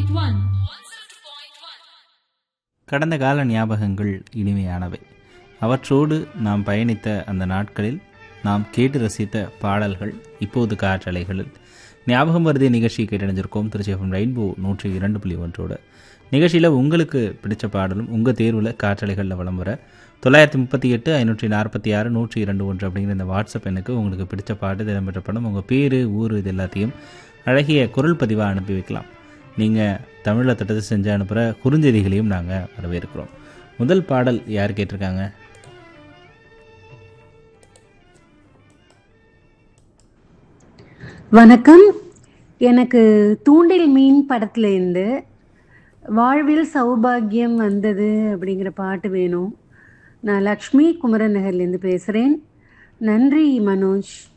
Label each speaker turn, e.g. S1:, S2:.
S1: 102.1
S2: கடந்த கால ஞாபகங்கள் இனிமையானவை அவற்றோடு நாம் பயணித்த அந்த நாட்களில் நாம் கேட்டு ரசித்த பாடல்கள் இப்போது காற்றலைகளில் ஞாபகம் வருதே நிகழ்ச்சி கேட்டணிஞ்சிருக்கோம் திருச்சிஎஃப்எம் ரெயின்போ நூற்றி இரண்டு புள்ளி ஒன்றோட நிகழ்ச்சியில் உங்களுக்கு பிடிச்ச பாடலும் உங்கள் தேர்வில் காற்றலைகளில் வலம் வர தொள்ளாயிரத்தி முப்பத்தி எட்டு ஐநூற்றி நாற்பத்தி ஆறு நூற்றி இரண்டு ஒன்று அப்படிங்கிற இந்த வாட்ஸ்அப் எண்ணுக்கு உங்களுக்கு பிடிச்ச பாட்டு இடம்பெற்ற படம் உங்கள் பேர் ஊர் இது எல்லாத்தையும் அழகிய குரல் பதிவாக அனுப்பி வைக்கலாம் நீங்கள் தமிழில் திட்டத்தை செஞ்சு அனுப்புகிற குறுஞ்செய்திகளையும் நாங்கள் வரவேற்கிறோம் முதல் பாடல் யார் கேட்டிருக்காங்க
S3: வணக்கம் எனக்கு தூண்டில் மீன் படத்துல இருந்து வாழ்வில் சௌபாகியம் வந்தது அப்படிங்கிற பாட்டு வேணும் நான் லக்ஷ்மி குமரன் நகர்லேருந்து பேசுகிறேன் நன்றி மனோஜ்